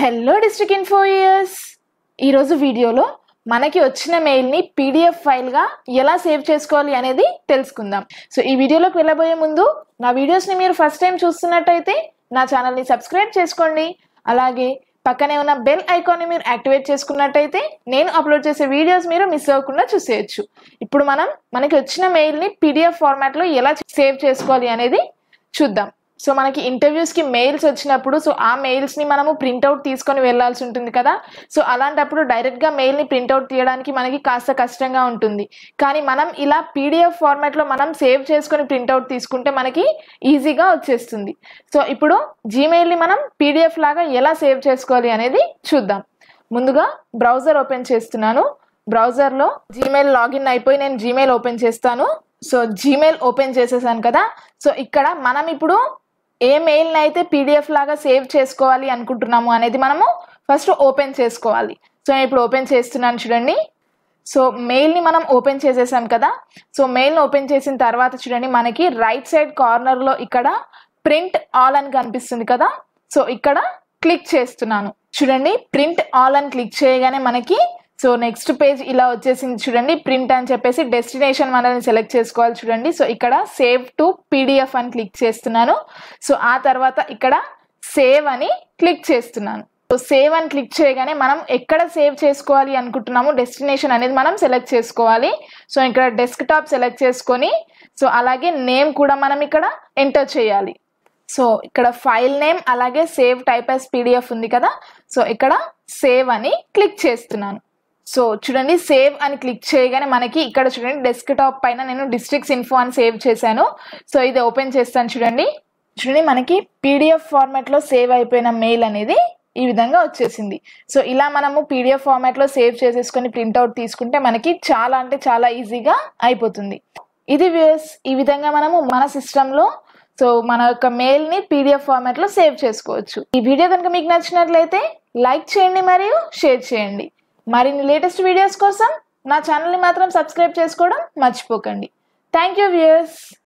hello district ఇన్ఫోయర్స్ ఈరోజు వీడియోలో మనకి వచ్చిన మెయిల్ని పీడిఎఫ్ ఫైల్గా ఎలా సేవ్ చేసుకోవాలి అనేది తెలుసుకుందాం సో ఈ వీడియోలోకి వెళ్ళబోయే ముందు నా వీడియోస్ని మీరు ఫస్ట్ టైం చూస్తున్నట్టయితే నా ఛానల్ని సబ్స్క్రైబ్ చేసుకోండి అలాగే పక్కనే ఉన్న బెల్ ఐకాన్ని మీరు యాక్టివేట్ చేసుకున్నట్టయితే నేను అప్లోడ్ చేసే వీడియోస్ మీరు మిస్ అవ్వకుండా చూసేయచ్చు ఇప్పుడు మనం మనకి వచ్చిన మెయిల్ని పీడిఎఫ్ ఫార్మాట్లో ఎలా సేవ్ చేసుకోవాలి అనేది చూద్దాం సో మనకి ఇంటర్వ్యూస్కి మెయిల్స్ వచ్చినప్పుడు సో ఆ మెయిల్స్ని మనము ప్రింట్అవుట్ తీసుకొని వెళ్ళాల్సి ఉంటుంది కదా సో అలాంటప్పుడు డైరెక్ట్గా మెయిల్ని ప్రింట్అవుట్ తీయడానికి మనకి కాస్త కష్టంగా ఉంటుంది కానీ మనం ఇలా పీడిఎఫ్ ఫార్మాట్లో మనం సేవ్ చేసుకొని ప్రింట్అవుట్ తీసుకుంటే మనకి ఈజీగా వచ్చేస్తుంది సో ఇప్పుడు జీమెయిల్ని మనం పీడిఎఫ్ లాగా ఎలా సేవ్ చేసుకోవాలి అనేది చూద్దాం ముందుగా బ్రౌజర్ ఓపెన్ చేస్తున్నాను బ్రౌజర్లో జీమెయిల్ లాగిన్ అయిపోయి నేను జీమెయిల్ ఓపెన్ చేస్తాను సో జీమెయిల్ ఓపెన్ చేసేసాను కదా సో ఇక్కడ మనం ఇప్పుడు ఏ మెయిల్ని అయితే పీడిఎఫ్ లాగా సేవ్ చేసుకోవాలి అనుకుంటున్నాము అనేది మనము ఫస్ట్ ఓపెన్ చేసుకోవాలి సో నేను ఇప్పుడు ఓపెన్ చేస్తున్నాను చూడండి సో మెయిల్ని మనం ఓపెన్ చేసేసాం కదా సో మెయిల్ని ఓపెన్ చేసిన తర్వాత చూడండి మనకి రైట్ సైడ్ కార్నర్లో ఇక్కడ ప్రింట్ ఆల్ అని కనిపిస్తుంది కదా సో ఇక్కడ క్లిక్ చేస్తున్నాను చూడండి ప్రింట్ ఆల్ అని క్లిక్ చేయగానే మనకి సో నెక్స్ట్ పేజ్ ఇలా వచ్చేసింది చూడండి ప్రింట్ అని చెప్పేసి డెస్టినేషన్ మనల్ని సెలెక్ట్ చేసుకోవాలి చూడండి సో ఇక్కడ సేవ్ టు పీడిఎఫ్ అని క్లిక్ చేస్తున్నాను సో ఆ తర్వాత ఇక్కడ సేవ్ అని క్లిక్ చేస్తున్నాను సో సేవ్ అని క్లిక్ చేయగానే మనం ఎక్కడ సేవ్ చేసుకోవాలి అనుకుంటున్నాము డెస్టినేషన్ అనేది మనం సెలెక్ట్ చేసుకోవాలి సో ఇక్కడ డెస్క్టాప్ సెలెక్ట్ చేసుకొని సో అలాగే నేమ్ కూడా మనం ఇక్కడ ఎంటర్ చేయాలి సో ఇక్కడ ఫైల్ నేమ్ అలాగే సేవ్ టైప్ యాజ్ పీడిఎఫ్ ఉంది కదా సో ఇక్కడ సేవ్ అని క్లిక్ చేస్తున్నాను సో చూడండి సేవ్ అని క్లిక్ చేయగానే మనకి ఇక్కడ చూడండి డెస్క్టాప్ పైన నేను డిస్ట్రిక్ట్స్ ఇన్ఫో అని సేవ్ చేశాను సో ఇది ఓపెన్ చేస్తాను చూడండి చూడండి మనకి పీడిఎఫ్ ఫార్మాట్లో సేవ్ అయిపోయిన మెయిల్ అనేది ఈ విధంగా వచ్చేసింది సో ఇలా మనము పీడిఎఫ్ ఫార్మాట్లో సేవ్ చేసేసుకొని ప్రింట్అవుట్ తీసుకుంటే మనకి చాలా అంటే చాలా ఈజీగా అయిపోతుంది ఇది వ్యూస్ ఈ విధంగా మనము మన సిస్టంలో సో మన యొక్క మెయిల్ని పీడిఎఫ్ ఫార్మాట్లో సేవ్ చేసుకోవచ్చు ఈ వీడియో కనుక మీకు నచ్చినట్లయితే లైక్ చేయండి మరియు షేర్ చేయండి మరిన్ని లేటెస్ట్ వీడియోస్ కోసం నా ఛానల్ని మాత్రం సబ్స్క్రైబ్ చేసుకోవడం మర్చిపోకండి థ్యాంక్ యూ వ్యూయర్స్